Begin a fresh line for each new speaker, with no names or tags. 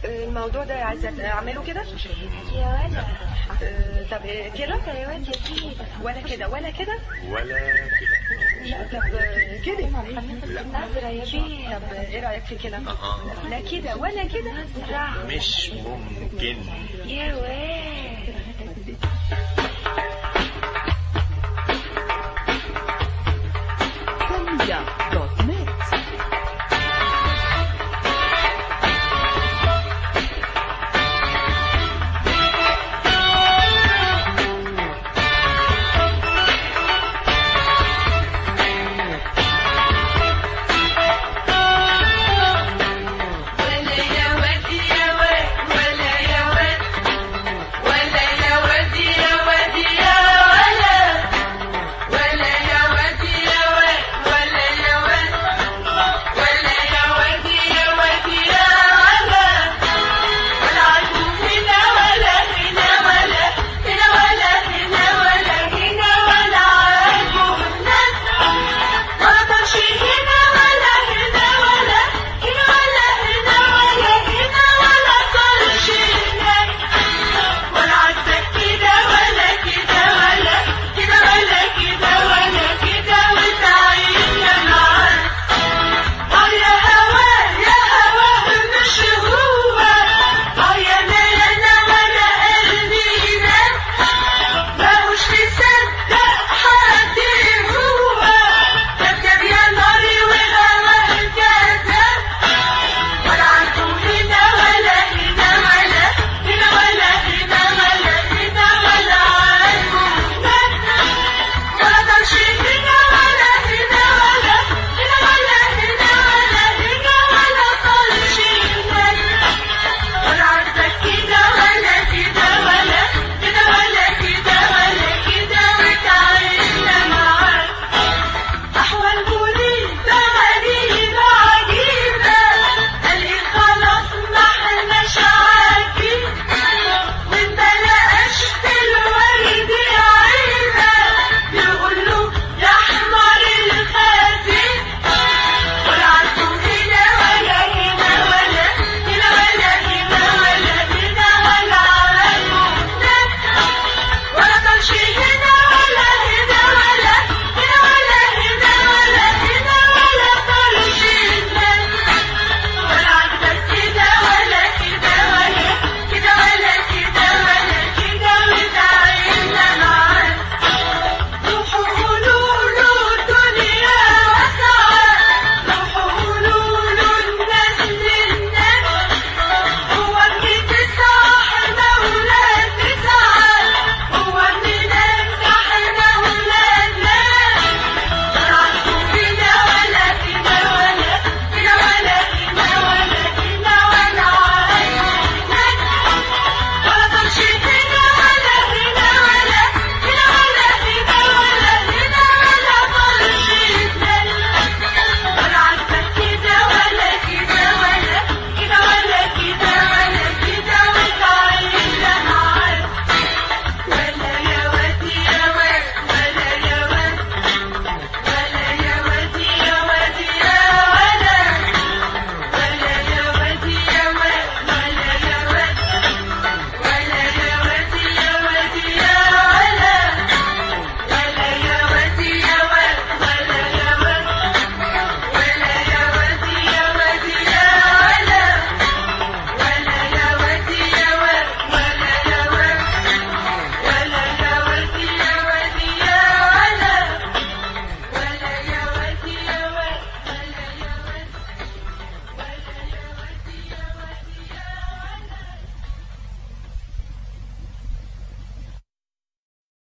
الموضوع ده عايزة اعمله كده
يا ولا
آه، طب آه، كده
انت يا واد يا سيدي
ولا كده ولا كده
ولا كده
لا طب آه، كده
نظرة يا بيه
طب آه، ايه رايك في كده
أها.
لا كده ولا كده
نظرة
مش ممكن
يا واد